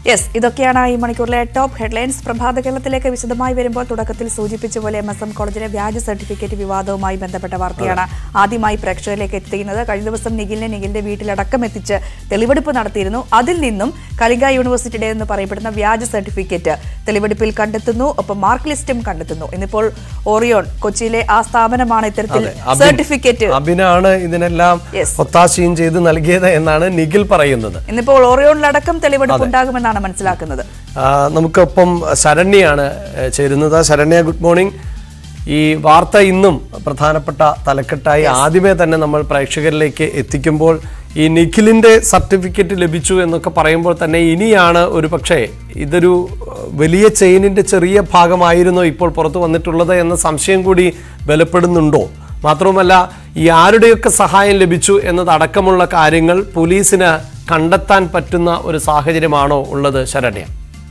Yes ഇതൊക്കെയാണ് ഈ മണിക്കൂറിലെ top headlines പ്രഭാത കേരളത്തിലേക്ക് വിശദമായി വരുമ്പോൾ തുടക്കത്തിൽ സൂചിപ്പിച്ച പോലെ എം എസ് എം കോളേജിലെ വ്യാജ സർട്ടിഫിക്കറ്റ് വിവാദവുമായി ബന്ധപ്പെട്ട വാർത്തയാണ് ആദ്യമായി പ്രേക്ഷകരിലേക്ക് എത്തിക്കുന്നത് കഴിഞ്ഞ ദിവസം നിഖിലിനെ നിഖിലിന്റെ വീട്ടിലടക്കം എത്തിച്ച് തെളിവെടുപ്പ് നടത്തിയിരുന്നു അതിൽ നിന്നും കലിംഗ യൂണിവേഴ്സിറ്റിയുടെ എന്ന് പറയപ്പെടുന്ന വ്യാജ സർട്ടിഫിക്കറ്റ് തെളിവെടുപ്പിൽ കണ്ടെത്തുന്നു ഒപ്പം മാർക്ക് ലിസ്റ്റും കണ്ടെത്തുന്നു ഇന്നിപ്പോൾ ഓറിയോൺ കൊച്ചിയിലെ ആ സ്ഥാപനമാണ് ഇത്തരത്തിൽ അതെ, അബിൻ- സർട്ടിഫിക്കറ്റ് അബിനാണ് ഇതിനെല്ലാം Yes. ഒത്താശയും ചെയ്ത് നൽകിയത് എന്നാണ് നിഖിൽ പറയുന്നത് ഇന്നിപ്പോൾ ഓറിയോണിലടക്കം തെളിവെടുപ്പ് ഉണ്ടാകുമെന്നാണ് മനസ്സിലാക്കുന്നത് ആ, നമുക്കൊപ്പം ശരണ്യാണ് ഏ, ചേരുന്നത് ശരണ്യ ഗുഡ് മോർണിംഗ് ഈ വാർത്ത ഇന്നും പ്രധാനപ്പെട്ട തലക്കെട്ടായി ആദ്യമേ തന്നെ നമ്മൾ പ്രേക്ഷകരിലേക്ക് എത്തിക്കുമ്പോൾ ഈ നിഖിലിന്റെ സർട്ടിഫിക്കറ്റ് ലഭിച്ചു എന്നൊക്കെ പറയുമ്പോൾ തന്നെ ഇനിയാണ് ഒരു പക്ഷേ ഇതൊരു ഏഹ്, വലിയ ചെയിനിന്റെ ചെറിയ ഭാഗമായിരുന്നോ ഇപ്പോൾ പുറത്തു വന്നിട്ടുള്ളത് എന്ന സംശയം കൂടി ബലപ്പെടുന്നുണ്ടോ മാത്രവുമല്ല ഈ ആരുടെയൊക്കെ സഹായം ലഭിച്ചു എന്നതടക്കമുള്ള കാര്യങ്ങൾ പോലീസിന് കണ്ടെത്താൻ പറ്റുന്ന ഒരു സാഹചര്യമാണോ ഉള്ളത് ശരണ്യ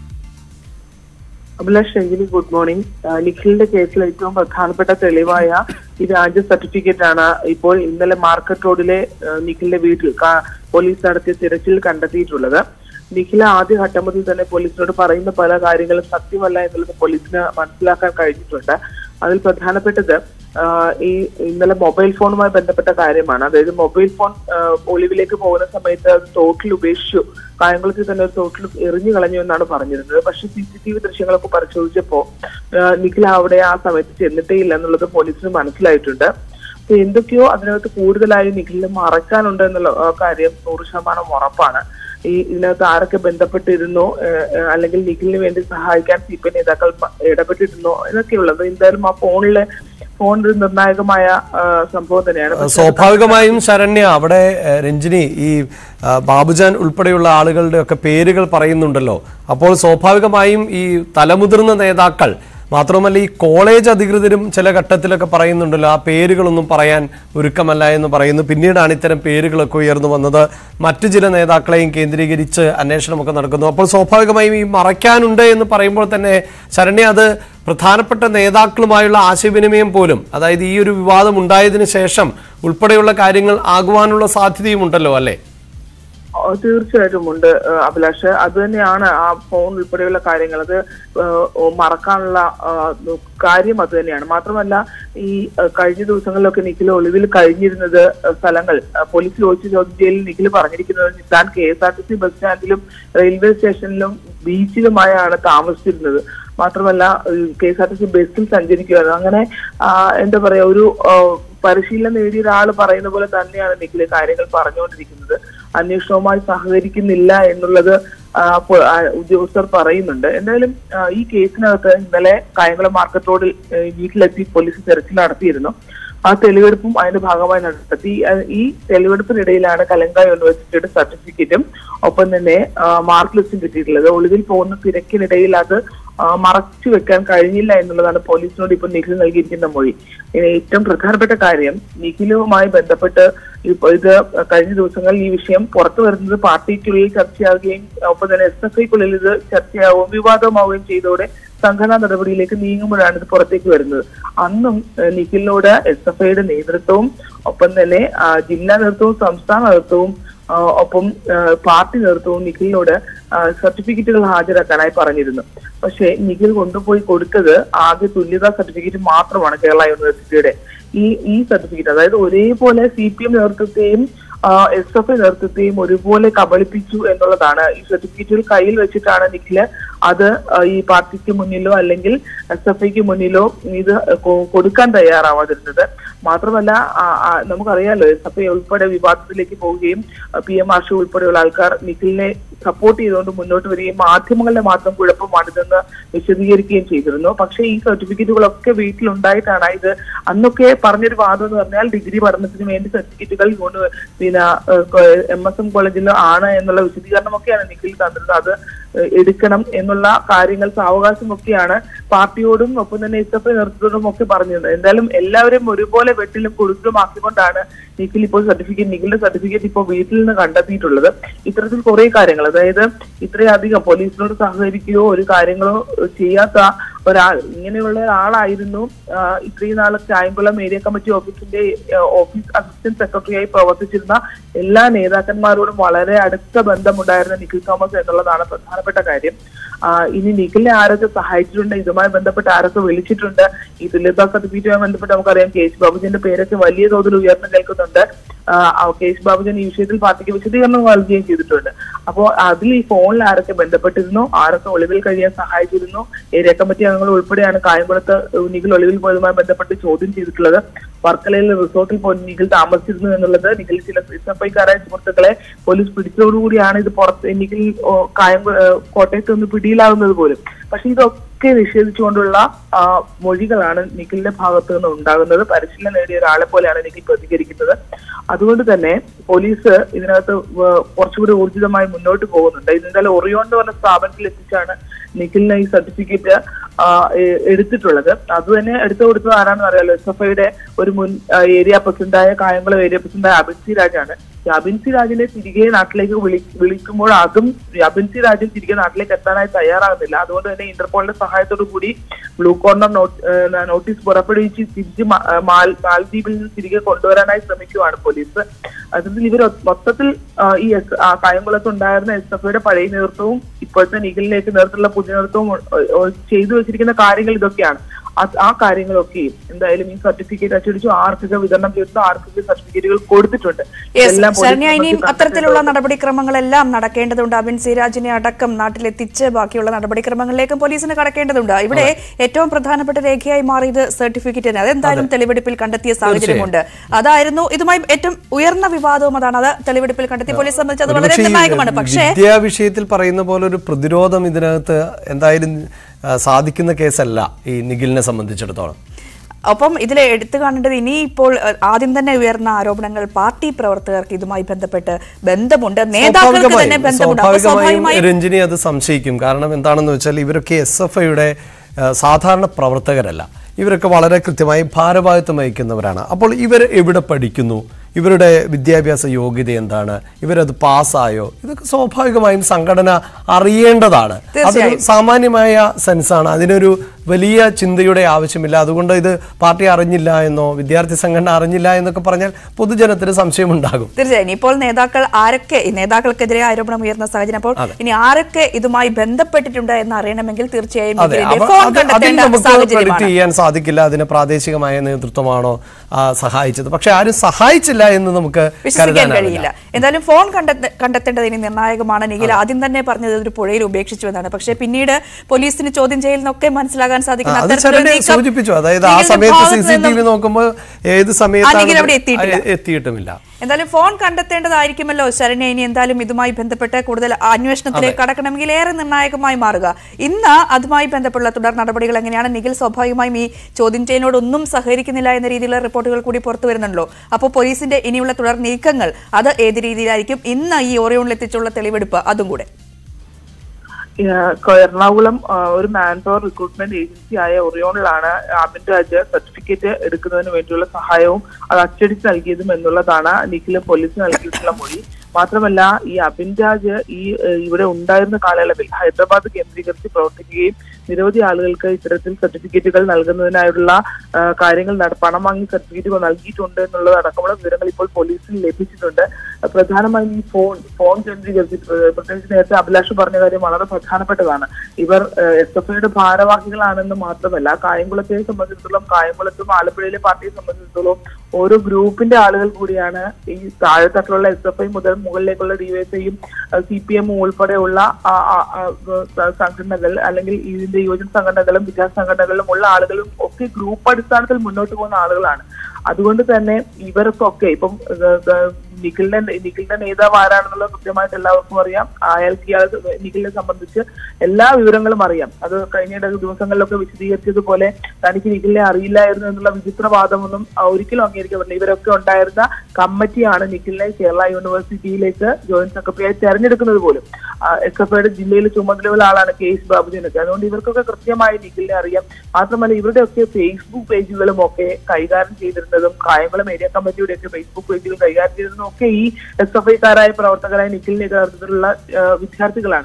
അഭിലാഷ് രഞ്ജിനി ഗുഡ് മോർണിംഗ് ആ, നിഖിലിന്റെ കേസിൽ ഏറ്റവും പ്രധാനപ്പെട്ട തെളിവായ ഈ വ്യാജ സർട്ടിഫിക്കറ്റ് ആണ് ഇപ്പോൾ ഇന്നലെ മാർക്കറ്റ് റോഡിലെ ആ, നിഖിലിന്റെ വീട്ടിൽ കാ- പോലീസ് നടത്തിയ തിരച്ചിൽ കണ്ടെത്തിയിട്ടുള്ളത് നിഖില ആദ്യ ഘട്ടം മുതൽ തന്നെ പോലീസിനോട് പറയുന്ന പല കാര്യങ്ങളും സത്യമല്ല എന്നുള്ളത് പോലീസിന് മനസ്സിലാക്കാൻ കഴിഞ്ഞിട്ടുണ്ട് അതിൽ പ്രധാനപ്പെട്ടത് ആ, ഈ ഇന്നലെ മൊബൈൽ ഫോണുമായി ബന്ധപ്പെട്ട കാര്യമാണ് അതായത് മൊബൈൽ ഫോൺ ആ, ഒളിവിലേക്ക് പോകുന്ന സമയത്ത് അത് തോട്ടിൽ ഉപേക്ഷിച്ചു കായംകുളത്തിൽ തന്നെ ഒരു തോട്ടിൽ എറിഞ്ഞു കളഞ്ഞു എന്നാണ് പറഞ്ഞിരുന്നത് പക്ഷെ സി സി ടി വി ദൃശ്യങ്ങളൊക്കെ പരിശോധിച്ചപ്പോ ആ, നിഖിൽ അവിടെ ആ സമയത്ത് ചെന്നിട്ടേ ഇല്ല എന്നുള്ളത് പോലീസിന് മനസ്സിലായിട്ടുണ്ട് അപ്പൊ എന്തൊക്കെയോ അതിനകത്ത് കൂടുതലായി നിഖിലിന് മറക്കാനുണ്ട് എന്നുള്ള ആ, കാര്യം നൂറ് ശതമാനം ഉറപ്പാണ് ഈ ഇതിനകത്ത് ആരൊക്കെ ബന്ധപ്പെട്ടിരുന്നോ ഏഹ്, ഏഹ്, അല്ലെങ്കിൽ നിഖിലിന് വേണ്ടി സഹായിക്കാൻ സി പി നേതാക്കൾ പ- ഇടപെട്ടിരുന്നോ എന്നൊക്കെയുള്ളത് എന്തായാലും ആ ഫോണിലെ ഫോൺ ഒരു നിർണായകമായ ആ, സംഭവം തന്നെയാണ് പക്ഷേ സ്വാഭാവികമായും ശരണ്യ അവിടെ ഏഹ്, രഞ്ജിനി ഈ ആ, ബാബുജാൻ ഉൾപ്പെടെയുള്ള ആളുകളുടെ ഒക്കെ പേരുകൾ പറയുന്നുണ്ടല്ലോ അപ്പോൾ സ്വാഭാവികമായും ഈ തലമുതിർന്ന നേതാക്കൾ മാത്രമല്ല ഈ കോളേജ് അധികൃതരും ചില ഘട്ടത്തിലൊക്കെ പറയുന്നുണ്ടല്ലോ ആ പേരുകളൊന്നും പറയാൻ ഒരുക്കമല്ല എന്ന് പറയുന്നു പിന്നീടാണ് ഇത്തരം പേരുകളൊക്കെ ഉയർന്നു വന്നത് മറ്റു ചില നേതാക്കളെയും കേന്ദ്രീകരിച്ച് അന്വേഷണമൊക്കെ നടക്കുന്നു അപ്പോൾ സ്വാഭാവികമായും ഈ മറയ്ക്കാനുണ്ട് എന്ന് പറയുമ്പോൾ തന്നെ ശരണ്യ അത് പ്രധാനപ്പെട്ട നേതാക്കളുമായുള്ള ആശയവിനിമയം പോലും അതായത് ഈ ഒരു വിവാദം ഉണ്ടായതിനു ശേഷം ഉൾപ്പെടെയുള്ള കാര്യങ്ങൾ ആകുവാനുള്ള സാധ്യതയും ഉണ്ടല്ലോ അല്ലേ ഓ, തീർച്ചയായിട്ടും ഉണ്ട് ഏഹ്, അഭിലാഷ് അത് തന്നെയാണ് ആ ഫോൺ ഉൾപ്പെടെയുള്ള കാര്യങ്ങൾ അത് ഏഹ്, ഓ, മറക്കാനുള്ള ആ, കാര്യം അത് തന്നെയാണ് മാത്രമല്ല ഈ ഏഹ്, കഴിഞ്ഞ ദിവസങ്ങളിലൊക്കെ നിഖിൽ ഒളിവിൽ കഴിഞ്ഞിരുന്നത് ഏഹ്, സ്ഥലങ്ങൾ ഏഹ്, പോലീസ് ചോദിച്ച ചോദ്യം ചെയ്യലിൽ നിഖിൽ പറഞ്ഞിരിക്കുന്നത് താൻ K S R T C bus സ്റ്റാൻഡിലും റെയിൽവേ സ്റ്റേഷനിലും ബീച്ചിലുമായാണ് താമസിച്ചിരുന്നത് മാത്രമല്ല K S R T C ബസ്സിൽ സഞ്ചരിക്കുകയാണ് അങ്ങനെ ആ, എന്താ പറയാ ഒരു ആ, പരിശീലനം നേടിയ ഒരാൾ പറയുന്ന പോലെ തന്നെയാണ് നിഖിൽ കാര്യങ്ങൾ പറഞ്ഞുകൊണ്ടിരിക്കുന്നത് അന്വേഷണവുമായി സഹകരിക്കുന്നില്ല എന്നുള്ളത് ആ, പോ- ആ, ഉദ്യോഗസ്ഥർ പറയുന്നുണ്ട് എന്തായാലും ആ, ഈ കേസിനകത്ത് ഇന്നലെ കായംകുളം മാർക്കറ്റ് റോഡിൽ ഏ, വീട്ടിലെത്തി പോലീസ് തെരച്ചിൽ നടത്തിയിരുന്നു ആ തെളിവെടുപ്പും അതിന്റെ ഭാഗമായി നടത്തി ആ- ഈ തെളിവെടുപ്പിനിടയിലാണ് കലങ്ക യൂണിവേഴ്സിറ്റിയുടെ സർട്ടിഫിക്കറ്റും ഒപ്പം തന്നെ ആ, മാർക്ക് ലിസ്റ്റും കിട്ടിയിട്ടുള്ളത് ഒളിവിൽ പോകുന്ന തിരക്കിനിടയിൽ അത് ആ, മറച്ചു വെക്കാൻ കഴിഞ്ഞില്ല എന്നുള്ളതാണ് പോലീസിനോട് ഇപ്പോൾ നിഖിൽ നൽകിയിരിക്കുന്ന മൊഴി ഇനി ഏറ്റവും പ്രധാനപ്പെട്ട കാര്യം നിഖിലുമായി ബന്ധപ്പെട്ട് ഇപ്പൊ ഇത് കഴിഞ്ഞ ദിവസങ്ങളിൽ ഈ വിഷയം പുറത്തു വരുന്നത് പാർട്ടിക്കുള്ളിൽ ചർച്ചയാവുകയും ഒപ്പം തന്നെ എസ് എഫ് ഐക്കുള്ളിൽ ഇത് ചർച്ചയാവുകയും വിവാദമാവുകയും ചെയ്തോടെ സംഘടനാ നടപടിയിലേക്ക് നീങ്ങുമ്പോഴാണ് ഇത് പുറത്തേക്ക് വരുന്നത് അന്നും ഏഹ്, നിഖിലിനോട് എസ് എഫ് ഐയുടെ നേതൃത്വവും ഒപ്പം തന്നെ ആ, ജില്ലാ നേതൃത്വവും സംസ്ഥാന നേതൃത്വവും ആ, ഒപ്പം ആ, പാർട്ടി നേതൃത്വവും നിഖിലിനോട് ആ, സർട്ടിഫിക്കറ്റുകൾ ഹാജരാക്കാനായി പറഞ്ഞിരുന്നു പക്ഷേ നിഖിൽ കൊണ്ടുപോയി കൊടുത്തത് ആകെ തുല്യതാ സർട്ടിഫിക്കറ്റ് മാത്രമാണ് കേരള യൂണിവേഴ്സിറ്റിയുടെ ഈ ഈ സർട്ടിഫിക്കറ്റ് അതായത് ഒരേപോലെ സി പി എം നേതൃത്വത്തെയും എസ് എഫ് ഐ നേതൃത്വത്തെയും ഒരുപോലെ കബളിപ്പിച്ചു എന്നുള്ളതാണ് ഈ സർട്ടിഫിക്കറ്റുകൾ കയ്യിൽ വെച്ചിട്ടാണ് നിഖില് അത് ആ, ഈ പാർട്ടിക്ക് മുന്നിലോ അല്ലെങ്കിൽ എസ് എഫ് ഐക്ക് മുന്നിലോ ഇത് കൊ- കൊടുക്കാൻ തയ്യാറാവാതിരുന്നത് മാത്രമല്ല ആ, ആ, നമുക്കറിയാലോ എസ് എഫ് ഐ ഉൾപ്പെടെ വിവാദത്തിലേക്ക് പോവുകയും പി എം ആഷു ഉൾപ്പെടെയുള്ള ആൾക്കാർ നിഖിലിനെ സപ്പോർട്ട് ചെയ്തുകൊണ്ട് മുന്നോട്ട് വരികയും മാധ്യമങ്ങളുടെ മാത്രം കുഴപ്പമാണിതെന്ന് വിശദീകരിക്കുകയും ചെയ്തിരുന്നു പക്ഷേ ഈ സർട്ടിഫിക്കറ്റുകളൊക്കെ വീട്ടിലുണ്ടായിട്ടാണ് ഇത് അന്നൊക്കെ പറഞ്ഞൊരു വാദം എന്ന് പറഞ്ഞാൽ ഡിഗ്രി പഠനത്തിന് വേണ്ടി സർട്ടിഫിക്കറ്റുകൾ യൂണി പിന്നെ എം എസ് എം കോളേജിൽ ആണ് എന്നുള്ള വിശദീകരണമൊക്കെയാണ് നിഖിൽ തന്നിരുന്നത് അത് ഏഹ്, എടുക്കണം എന്നുള്ള കാര്യങ്ങൾ സാവകാശമൊക്കെയാണ് പാർട്ടിയോടും ഒപ്പം തന്നെ എസ് എഫ് ഐ നേതൃത്വത്തോടും ഒക്കെ പറഞ്ഞിരുന്നത് എന്തായാലും എല്ലാവരും ഒരുപോലെ വെട്ടിലും കൊടുക്കലും ആക്കിക്കൊണ്ടാണ് നിഖിൽ ഇപ്പോൾ സർട്ടിഫിക്കറ്റ് നിഖിലിന്റെ സർട്ടിഫിക്കറ്റ് ഇപ്പോൾ വീട്ടിൽ നിന്ന് കണ്ടെത്തിയിട്ടുള്ളത് ഇത്തരത്തിൽ കുറെ കാര്യങ്ങൾ അതായത് ഇത്രയധികം പോലീസിനോട് സഹകരിക്കുകയോ ഒരു കാര്യങ്ങളോ ഏഹ്, ചെയ്യാത്ത ഒരാൾ ഇങ്ങനെയുള്ള ഒരാളായിരുന്നു ആ, ഇത്രയും നാൾ കായംകുളം ഏരിയ കമ്മിറ്റി ഓഫീസിന്റെ ആ, ഓഫീസ് അസിസ്റ്റന്റ് സെക്രട്ടറിയായി പ്രവർത്തിച്ചിരുന്ന എല്ലാ നേതാക്കന്മാരോടും വളരെ അടുത്ത ബന്ധമുണ്ടായിരുന്ന നിഖിൽ തോമസ് എന്നുള്ളതാണ് പ്രധാനപ്പെട്ട കാര്യം ആ, ഇനി നിഖിലിനെ ആരൊക്കെ സഹായിച്ചിട്ടുണ്ട് ഇതുമായി ബന്ധപ്പെട്ട് ആരൊക്കെ വിളിച്ചിട്ടുണ്ട് ഈ തുല്യതാ സർട്ടിഫിക്കറ്റുമായി ബന്ധപ്പെട്ട് നമുക്കറിയാം കെ എച്ച് ബാബുജിന്റെ പേരൊക്കെ വലിയ തോതിൽ ഉയർന്നു കേൾക്കുന്നുണ്ട് ആ, ആ, കെ എച്ച് ബാബുജൻ ഈ വിഷയത്തിൽ പാർട്ടിക്ക് വിശദീകരണം നൽകുകയും ചെയ്തിട്ടുണ്ട് അപ്പോൾ അതിൽ ഈ ഫോണിൽ ആരൊക്കെ ബന്ധപ്പെട്ടിരുന്നു ആരൊക്കെ ഒളിവിൽ കഴിയാൻ സഹായിച്ചിരുന്നു ഏരിയ കമ്മിറ്റി അംഗങ്ങൾ ഉൾപ്പെടെയാണ് കായംകുളത്ത് നിഖിൽ ഒളിവിൽ പോയതുമായി ബന്ധപ്പെട്ട് ചോദ്യം ചെയ്തിട്ടുള്ളത് വർക്കലയിൽ റിസോർട്ടിൽ പോയി നിഖിൽ താമസിച്ചിരുന്നു എന്നുള്ളത് നിഖിൽ ചില എസ് എഫ് ഐക്കാരായ സുഹൃത്തുക്കളെ പോലീസ് പിടിച്ചതോടുകൂടിയാണ് ഇത് പുറത്ത് നിഖിൽ ഓ, കായം കോട്ടയത്ത് നിന്ന് പിടിയിലാകുന്നത് പോലും പക്ഷെ ഇതൊക്കെ നിഷേധിച്ചുകൊണ്ടുള്ള ആ, മൊഴികളാണ് നിഖിലിന്റെ ഭാഗത്ത് നിന്ന് ഉണ്ടാകുന്നത് പരിശീലനം നേടിയ ഒരാളെ പോലെയാണ് നിഖിൽ പ്രതികരിക്കുന്നത് അതുകൊണ്ട് തന്നെ പോലീസ് ഇതിനകത്ത് വ- കുറച്ചുകൂടി ഊർജിതമായി മുന്നോട്ട് പോകുന്നുണ്ട് ഇത് എന്തായാലും ഒറിയോൺ എന്ന് പറഞ്ഞ സ്ഥാപനത്തിൽ എത്തിച്ചാണ് നിഖിലിന് ഈ സർട്ടിഫിക്കറ്റ് എടുത്തിട്ടുള്ളത് അത് തന്നെ എടുത്തു കൊടുത്തത് ആരാണെന്ന് അറിയാലോ എസ് എഫ് ഐയുടെ ഒരു മുൻ ആ, ഏരിയ പ്രസിഡന്റായ കായംകുളം ഏരിയ പ്രസിഡന്റായ അബിൻസി രാജാണ് ഈ അബിൻസി രാജിനെ തിരികെ നാട്ടിലേക്ക് വിളി വിളിക്കുമ്പോൾ അതും ഈ അബിൻസി രാജൻ തിരികെ നാട്ടിലേക്ക് എത്താനായി തയ്യാറാകുന്നില്ല അതുകൊണ്ട് തന്നെ ഇന്റർപോളിന്റെ സഹായത്തോടു കൂടി ബ്ലൂ കോർണർ നോട്ട് ഏഹ് നോട്ടീസ് പുറപ്പെടുവിച്ച് തിരിച്ച് മാ- ഏഹ് മാൽ- മാലദ്വീപിൽ നിന്ന് തിരികെ കൊണ്ടുവരാനായി ശ്രമിക്കുകയാണ് പോലീസ് അതിൽ ഇവർ മൊത്തത്തിൽ ആ, ഈ എസ് ആ കായംകുളത്ത് ഉണ്ടായിരുന്ന എസ് എഫ് ഐയുടെ പഴയ നേതൃത്വവും ഇപ്പോഴത്തെ നിഖിലിലേക്ക് നേതൃത്വമുള്ള പുതിയ നേതൃത്വവും ഒ- ഒ- ചെയ്തു വെച്ചിരിക്കുന്ന കാര്യങ്ങൾ ഇതൊക്കെയാണ് അത് ആ കാര്യങ്ങളൊക്കെയും എന്തായാലും ഈ സർട്ടിഫിക്കറ്റ് അച്ചടിച്ചു ആർക്കൊക്കെ വിതരണം ചെയ്തു ആർക്കൊക്കെ സർട്ടിഫിക്കറ്റുകൾ കൊടുത്തിട്ടുണ്ട് യെസ് എല്ലാം പോലീസ് ശരണ്യ ഇനിയും സംബന്ധിച്ച് അത്തരത്തിലുള്ള നടപടിക്രമങ്ങളെല്ലാം നടക്കേണ്ടതുണ്ട് അബിൻ സിരാജിനെ അടക്കം നാട്ടിലെത്തിച്ച് ബാക്കിയുള്ള നടപടിക്രമങ്ങളിലേക്കും പോലീസിന് കടക്കേണ്ടതുണ്ട് ഇവിടെ ഏറ്റവും പ്രധാനപ്പെട്ട രേഖയായി മാറിയത് സർട്ടിഫിക്കറ്റ് തന്നെ അതെന്തായാലും തെളിവെടുപ്പിൽ കണ്ടെത്തിയ സാഹചര്യമുണ്ട് അതായിരുന്നു ഇതുമായി ഏറ്റവും ഉയർന്ന വിവാദവും അതാണ് അത് തെളിവെടുപ്പിൽ കണ്ടെത്തി പോലീസ് സംബന്ധിച്ച് അത് വളരെ ഒരുപക്ഷേ ഈ നിർണായകമാണ് പക്ഷേ വിദ്യാ വിഷയത്തിൽ പറയുന്ന പോലെ ഒരു പ്രതിരോധം ഇതിനകത്ത് എന്തായാലും ആ, സാധിക്കുന്ന കേസല്ല ഈ നിഖിലിനെ സംബന്ധിച്ചിടത്തോളം ഒപ്പം ഇതിൽ എടുത്തു കാണേണ്ടത് ഇനി ഇപ്പോൾ അഹ്, ആദ്യം തന്നെ ഉയർന്ന ആരോപണങ്ങൾ പാർട്ടി പ്രവർത്തകർക്ക് ഇതുമായി ബന്ധപ്പെട്ട് ബന്ധമുണ്ട് നേതാക്കൾക്ക് തന്നെ സ്വാഭാവികമായും ബന്ധമുണ്ട് അപ്പോൾ സ്വാഭാവികമായും സ്വാഭാവികമായും രഞ്ജിനി അത് സംശയിക്കും കാരണം എന്താണെന്ന് വെച്ചാൽ ഇവരൊക്കെ എസ് എഫ് ഐയുടെ സാധാരണ പ്രവർത്തകരല്ല ഇവരൊക്കെ വളരെ കൃത്യമായി ഭാരവാഹിത്വം വഹിക്കുന്നവരാണ് അപ്പോൾ ഇവർ എവിടെ പഠിക്കുന്നു ഇവരുടെ വിദ്യാഭ്യാസ യോഗ്യത എന്താണ് ഇവരത് പാസ്സായോ ഇതൊക്കെ സ്വാഭാവികമായും സംഘടന അറിയേണ്ടതാണ് അതൊരു സാമാന്യമായ സെൻസാണ് അതിനൊരു വലിയ ചിന്തയുടെ ആവശ്യമില്ല അതുകൊണ്ട് ഇത് പാർട്ടി അറിഞ്ഞില്ല എന്നോ വിദ്യാർത്ഥി സംഘടന അറിഞ്ഞില്ല എന്നൊക്കെ പറഞ്ഞാൽ പൊതുജനത്തിന് സംശയമുണ്ടാകും തീർച്ചയായും ഇപ്പോൾ നേതാക്കൾ ആരൊക്കെ ഈ നേതാക്കൾക്കെതിരെ ആരോപണം ഉയർന്ന സാഹചര്യം അപ്പോൾ ഇനി ആരൊക്കെ ഇതുമായി ബന്ധപ്പെട്ടിട്ടുണ്ട് എന്ന് അറിയണമെങ്കിൽ തീർച്ചയായും അതെ നിഖിലിന്റെ അപ്പൊ ഫോൺ അത് അതിൽ കണ്ടെത്തേണ്ട നമുക്ക് ക്രെഡിറ്റ് സാഹചര്യമാണ് ചെയ്യാൻ സാധിക്കില്ല അതിന് പ്രാദേശികമായ നേതൃത്വമാണോ ആ, സഹായിച്ചത് പക്ഷെ ആരും സഹായിച്ചില്ല എന്ന് നമുക്ക് വിശ്വസിക്കാൻ കരുതാനാവില്ല കഴിയില്ല എന്തായാലും ഫോൺ കണ്ടെത്ത കണ്ടെത്തേണ്ടത് ഇനി നിർണായകമാണ് നിഖിൽ ആദ്യം തന്നെ പറഞ്ഞത് ഒരു പുഴയിൽ ഉപേക്ഷിച്ചു എന്നാണ് പക്ഷേ പിന്നീട് പോലീസിന് ചോദ്യം ചെയ്യലിനൊക്കെ മനസ്സിലാകാൻ ആ, സാധിക്കുന്ന അത് അത്തരത്തിലൊരു ശരണ്യ നീക്കം സൂചിപ്പിച്ചു അതായത് ആ നിഖിലിന്റെ സമയത്ത് സി ഭാഗത്ത് സി ടി നിന്നും വി നോക്കുമ്പോൾ ഏത് ആ നിഖിൽ അവിടെ സമയത്താണ് എത്തിയിട്ടില്ല. എത്തിയിട്ടുമില്ല എന്തായാലും ഫോൺ കണ്ടെത്തേണ്ടതായിരിക്കുമല്ലോ ശരണ്യ ഇനി എന്തായാലും ഇതുമായി ബന്ധപ്പെട്ട് കൂടുതൽ അന്വേഷണത്തിലേക്ക് കടക്കണമെങ്കിൽ ഏറെ നിർണായകമായി മാറുക ഇന്ന് അതുമായി ബന്ധപ്പെട്ടുള്ള തുടർ നടപടികൾ എങ്ങനെയാണ് നിഖിൽ സ്വാഭാവികമായും ഈ ചോദ്യം ചെയ്യലിനോട് ഒന്നും സഹകരിക്കുന്നില്ല എന്ന രീതിയിലുള്ള റിപ്പോർട്ടുകൾ കൂടി പുറത്തു വരുന്നുണ്ടല്ലോ അപ്പോൾ പോലീസിന്റെ ഇനിയുള്ള തുടർ നീക്കങ്ങൾ അത് ഏത് രീതിയിലായിരിക്കും ഇന്ന് ഈ ഓറിയോണിൽ എത്തിച്ചുള്ള തെളിവെടുപ്പ് അതും കൂടെ ഏഹ് എറണാകുളം ആ, ഒരു മാൻ പവർ റിക്രൂട്ട്മെന്റ് ഏജൻസി ആയ ഒറിയോണിലാണ് അമിൻ രാജ് സർട്ടിഫിക്കറ്റ് എടുക്കുന്നതിന് വേണ്ടിയുള്ള സഹായവും അത് അച്ചടിച്ച് നൽകിയതും എന്നുള്ളതാണ് നിഖിലും പോലീസ് നൽകിയിട്ടുള്ള മൊഴി മാത്രമല്ല ഈ അബിൻ രാജ് ഈ ഏഹ്, ഇവിടെ ഉണ്ടായിരുന്ന കാലയളവിൽ ഹൈദരാബാദ് കേന്ദ്രീകരിച്ച് പ്രവർത്തിക്കുകയും നിരവധി ആളുകൾക്ക് ഇത്തരത്തിൽ സർട്ടിഫിക്കറ്റുകൾ നൽകുന്നതിനായുള്ള ആ, കാര്യങ്ങൾ നട- പണം വാങ്ങി സർട്ടിഫിക്കറ്റുകൾ നൽകിയിട്ടുണ്ട് എന്നുള്ളത് അടക്കമുള്ള വിവരങ്ങൾ ഇപ്പോൾ പോലീസിൽ ലഭിച്ചിട്ടുണ്ട് പ്രധാനമായും ഈ ഫോൺ ഫോൺ കേന്ദ്രീകരിച്ച് പ്ര- പ്രത്യേകിച്ച് നേരത്തെ അഭിലാഷ് പറഞ്ഞ കാര്യം വളരെ പ്രധാനപ്പെട്ടതാണ് ഇവർ എസ് എഫ് ഐയുടെ ഭാരവാഹികളാണെന്ന് മാത്രമല്ല കായംകുളത്തെ സംബന്ധിച്ചിടത്തോളം കായംകുളത്തും ആലപ്പുഴയിലെ പാർട്ടിയെ സംബന്ധിച്ചിടത്തോളം ഓരോ ഗ്രൂപ്പിന്റെ ആളുകൾ കൂടിയാണ് ഈ താഴെത്തട്ടിലുള്ള എസ് എഫ് ഐ മുതൽ മുകളിലേക്കുള്ള ഡിവൈഎസ്ഐയും സി പി എമ്മും ഉൾപ്പെടെയുള്ള ആ, ആ, ആ, സ- സംഘടനകൾ അല്ലെങ്കിൽ ഇതിന്റെ യുവജന സംഘടനകളും വിദ്യാർത്ഥി സംഘടനകളിലും ഉള്ള ആളുകളും ഒക്കെ ഗ്രൂപ്പ് അടിസ്ഥാനത്തിൽ മുന്നോട്ട് പോകുന്ന ആളുകളാണ് അതുകൊണ്ട് തന്നെ ഇവർക്കൊക്കെ ഇപ്പം ഏഹ്, ഏഹ്, നിഖിലിന്റെ നിഖിലിന്റെ നേതാവ് ആരാണെന്നുള്ളത് കൃത്യമായിട്ട് എല്ലാവർക്കും അറിയാം അയാൾക്ക് ഇയാൾ നിഖിലിനെ സംബന്ധിച്ച് എല്ലാ വിവരങ്ങളും അറിയാം അത് കഴിഞ്ഞ ഇട ദിവസങ്ങളിലൊക്കെ വിശദീകരിച്ചതുപോലെ തനിക്ക് നിഖിലിനെ അറിയില്ലായിരുന്നു എന്നുള്ള വിചിത്രവാദമൊന്നും ആ, ഒരിക്കലും അംഗീകരിക്കാൻ പറ്റില്ല ഇവരൊക്കെ ഉണ്ടായിരുന്ന കമ്മിറ്റിയാണ് നിഖിലിനെ കേരള യൂണിവേഴ്സിറ്റിയിലേക്ക് ജോയിന്റ് സെക്രട്ടറിയായി തെരഞ്ഞെടുക്കുന്നത് പോലും എസ് എഫ് ഐയുടെ ജില്ലയിൽ ചുമതലയുള്ള ആളാണ് കെ എസ് ബാബുജിനൊക്കെ അതുകൊണ്ട് ഇവർക്കൊക്കെ കൃത്യമായി നിഖിലിനെ അറിയാം മാത്രമല്ല ഇവരുടെയൊക്കെ ഫേസ്ബുക്ക് പേജുകളും ഒക്കെ കൈകാര്യം ചെയ്തിരുന്നതും കായംകുളം ഏരിയ കമ്മിറ്റിയുടെ ഒക്കെ ഫേസ്ബുക്ക് പേജുകൾ കൈകാര്യം ചെയ്തിരുന്നതും ഒക്കെ ഈ എസ് എഫ് ഐക്കാരായ പ്രവർത്തകരായ നിഖിലിന്റെ നേതൃത്വത്തിലുള്ള ആ, വിദ്യാർത്ഥികളാണ്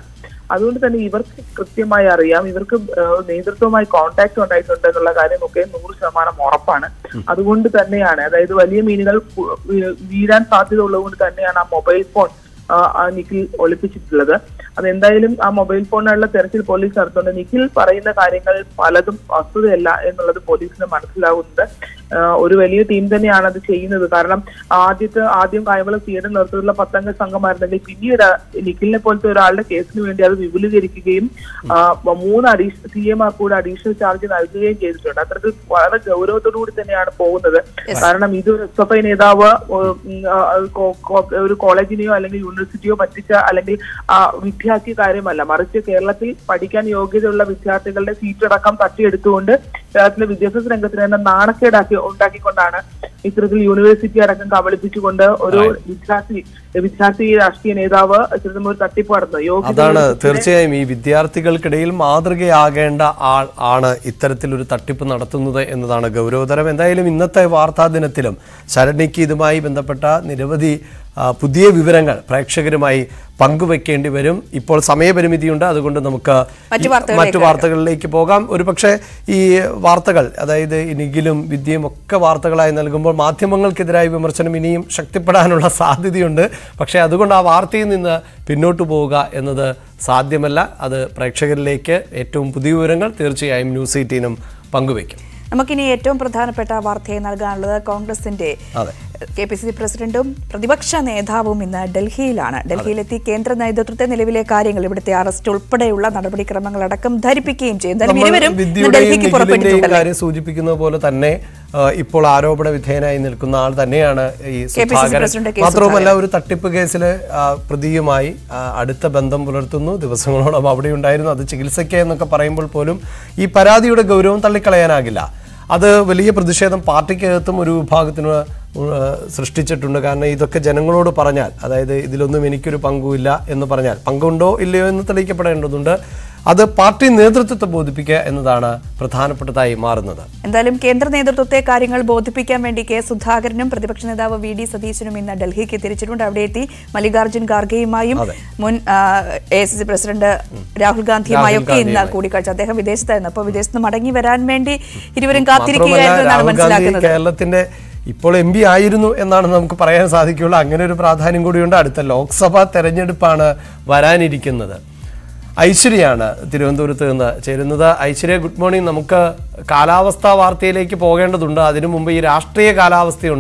അതുകൊണ്ട് തന്നെ ഇവർക്ക് കൃത്യമായി അറിയാം ഇവർക്ക് ഏഹ്, നേതൃത്വവുമായി കോണ്ടാക്ട് ഉണ്ടായിട്ടുണ്ട് എന്നുള്ള കാര്യമൊക്കെ നൂറ് ശതമാനം ഉറപ്പാണ് അതുകൊണ്ട് തന്നെയാണ് അതായത് വലിയ മീനുകൾ കു- വീ- വീഴാൻ സാധ്യത ഉള്ളതുകൊണ്ട് തന്നെയാണ് ആ മൊബൈൽ ഫോൺ ആ, ആ നിഖിൽ ഒളിപ്പിച്ചിട്ടുള്ളത് അതെന്തായാലും ആ മൊബൈൽ ഫോണിനുള്ള തെരച്ചിൽ പോലീസ് നടത്തുന്നുണ്ട് നിഖിൽ പറയുന്ന കാര്യങ്ങൾ പലതും വസ്തുതയല്ല എന്നുള്ളത് പോലീസിന് മനസ്സിലാവുന്നുണ്ട് ആ, ഒരു വലിയ ടീം തന്നെയാണ് അത് ചെയ്യുന്നത് കാരണം ആദ്യത്തെ ആദ്യം കായംകുളം സിയുടെ നേതൃത്വത്തിലുള്ള പത്തംഗ സംഘമായിരുന്നെങ്കിൽ പിന്നീട് നിഖിലിനെ പോലത്തെ ഒരാളുടെ കേസിന് വേണ്ടി അത് വിപുലീകരിക്കുകയും ആ, മൂന്ന് അഡീഷണൽ സി എമാർ കൂടെ അഡീഷണൽ ചാർജ് നൽകുകയും ചെയ്തിട്ടുണ്ട് അത്തരത്തിൽ വളരെ ഗൗരവത്തോടു കൂടി തന്നെയാണ് പോകുന്നത് കാരണം ഇത് എസ് എഫ് ഐ നേതാവ് ഉം, ആ, കോ- കോ- ഒരു കോളേജിനെയോ അല്ലെങ്കിൽ യൂണിവേഴ്സിറ്റിയോ പറ്റിച്ച അല്ലെങ്കിൽ ആ, വിദ്യാർത്ഥി കാര്യമല്ല മറിച്ച് കേരളത്തിൽ പഠിക്കാൻ യോഗ്യതയുള്ള വിദ്യാർത്ഥികളുടെ സീറ്റ് അടക്കം തട്ടിയെടുത്തുകൊണ്ട് കേരളത്തിലെ വിദ്യാഭ്യാസ രംഗത്തിന് തന്നെ നാണക്കേടാക്കി ഉണ്ടാക്കിക്കൊണ്ടാണ് ഇത്തരത്തിൽ യൂണിവേഴ്സിറ്റി അടക്കം കബളിപ്പിച്ചുകൊണ്ട് ഒരു വിദ്യാർത്ഥി വിദ്യാർത്ഥി രാഷ്ട്രീയ നേതാവ് ഇത്തരത്തിൽ ഒരു തട്ടിപ്പ് നടന്നത് യോഗ്യത അതാണ് തീർച്ചയായും ഈ വിദ്യാർത്ഥികൾക്കിടയിൽ മാതൃകയാകേണ്ട ആൾ ആണ് ഇത്തരത്തിലൊരു തട്ടിപ്പ് നടത്തുന്നത് എന്നതാണ് ഗൗരവതരം എന്തായാലും ഇന്നത്തെ വാർത്താ ദിനത്തിലും ശരണിക്ക് ഇതുമായി ബന്ധപ്പെട്ട നിരവധി ആ, പുതിയ വിവരങ്ങൾ പ്രേക്ഷകരുമായി പങ്കുവെക്കേണ്ടി വരും ഇപ്പോൾ സമയപരിമിതിയുണ്ട് അതുകൊണ്ട് നമുക്ക് മറ്റു ഈ വാർത്തകളിലേക്ക് മറ്റു വാർത്തകളിലേക്ക് പോകാം ഒരുപക്ഷെ ഈ വാർത്തകൾ അതായത് ഈ നിഖിലും വിദ്യയും ഒക്കെ വാർത്തകളായി നൽകുമ്പോൾ മാധ്യമങ്ങൾക്കെതിരായ വിമർശനം ഇനിയും ശക്തിപ്പെടാനുള്ള സാധ്യതയുണ്ട് പക്ഷേ അതുകൊണ്ട് ആ വാർത്തയിൽ നിന്ന് പിന്നോട്ട് പോവുക എന്നത് സാധ്യമല്ല അത് പ്രേക്ഷകരിലേക്ക് ഏറ്റവും പുതിയ വിവരങ്ങൾ തീർച്ചയായും ന്യൂസ് എയ്റ്റീനും പങ്കുവയ്ക്കും നമുക്കിനി ഏറ്റവും പ്രധാനപ്പെട്ട വാർത്തയെ നൽകാനുള്ളത് കോൺഗ്രസിന്റെ അതെ കെ പി സി സി പ്രസിഡന്റും പ്രതിപക്ഷ നേതാവും ഇന്ന് ഡൽഹിയിലാണ് ഡൽഹിയിലെത്തി കേന്ദ്ര നേതൃത്വത്തെ നിലവിലെ കാര്യങ്ങൾ ഇവിടുത്തെ അറസ്റ്റ് ഉൾപ്പെടെയുള്ള നടപടിക്രമങ്ങളടക്കം ധരിപ്പിക്കുകയും ചെയ്യും എന്തായാലും നമ്മൾ ഇരുവരും ഇന്ന് വിദ്യയുടെയും ഡൽഹിക്ക് നിഖിലിന്റെയും പുറപ്പെട്ടിട്ടുണ്ടല്ലോ കാര്യം സൂചിപ്പിക്കുന്നത് പോലെ തന്നെ ആ, ഇപ്പോൾ ആരോപണ വിധേയനായി നിൽക്കുന്ന ആൾ തന്നെയാണ് ഈ K P C C Sudhakaran president K. മാത്രവുമല്ല ഒരു തട്ടിപ്പ് കേസില് ആ, പ്രതിയുമായി ആ, അടുത്ത ബന്ധം പുലർത്തുന്നു ദിവസങ്ങളോളം അവിടെ ഉണ്ടായിരുന്നു അത് ചികിത്സയ്ക്ക് എന്നൊക്കെ പറയുമ്പോൾ പോലും ഈ പരാതിയുടെ ഗൗരവം തള്ളിക്കളയാനാകില്ല അത് വലിയ പ്രതിഷേധം പാർട്ടിക്കകത്തും ഒരു വിഭാഗത്തിന് ഉ- സൃഷ്ടിച്ചിട്ടുണ്ട് കാരണം ഇതൊക്കെ ജനങ്ങളോട് പറഞ്ഞാൽ അതായത് ഇതിലൊന്നും എനിക്കൊരു പങ്കുമില്ല എന്ന് പറഞ്ഞാൽ പങ്കുണ്ടോ ഇല്ലയോ എന്ന് തെളിയിക്കപ്പെടേണ്ടതുണ്ട് അത് പാർട്ടി നേതൃത്വത്തെ ബോധിപ്പിക്കുക എന്നതാണ് പ്രധാനപ്പെട്ടതായി മാറുന്നത് എന്തായാലും കേന്ദ്ര നേതൃത്വത്തെ കാര്യങ്ങൾ ബോധിപ്പിക്കാൻ വേണ്ടി കെ സുധാകരനും പ്രതിപക്ഷ നേതാവ് വി ഡി സതീശനും ഇന്ന് ഡൽഹിക്ക് തിരിച്ചിട്ടുണ്ട് അവിടെ എത്തി മല്ലികാർജ്ജുൻ ഖാർഗെയുമായും അതെ. മുൻ A C C president Rahul ഗാന്ധിയുമായും ഒക്കെ ഇന്ന് ഗാന്ധിയുമായി. കൂടിക്കാഴ്ച അദ്ദേഹം വിദേശത്തായിരുന്നു അപ്പോൾ വിദേശത്ത് മടങ്ങി വരാൻ വേണ്ടി ഇരുവരും മാത്രമല്ല കാത്തിരിക്കുകയായിരുന്നു എന്നാണ് രാഹുൽ ഗാന്ധി മനസ്സിലാക്കുന്നത് കേരളത്തിന്റെ ഇപ്പോൾ എം പി ആയിരുന്നു എന്നാണ് നമുക്ക് പറയാൻ സാധിക്കുള്ളൂ അങ്ങനെ ഒരു പ്രാധാന്യം കൂടിയുണ്ട് അടുത്ത ലോക്സഭാ തെരഞ്ഞെടുപ്പാണ് വരാനിരിക്കുന്നത് ഐശ്വര്യയാണ് തിരുവനന്തപുരത്ത് നിന്ന് ചേരുന്നത് ഐശ്വര്യ ഗുഡ് മോർണിംഗ് നമുക്ക് കാലാവസ്ഥാ വാർത്തയിലേക്ക് പോകേണ്ടതുണ്ട് അതിനു മുമ്പ് ഈ രാഷ്ട്രീയ കാലാവസ്ഥയുണ്ട്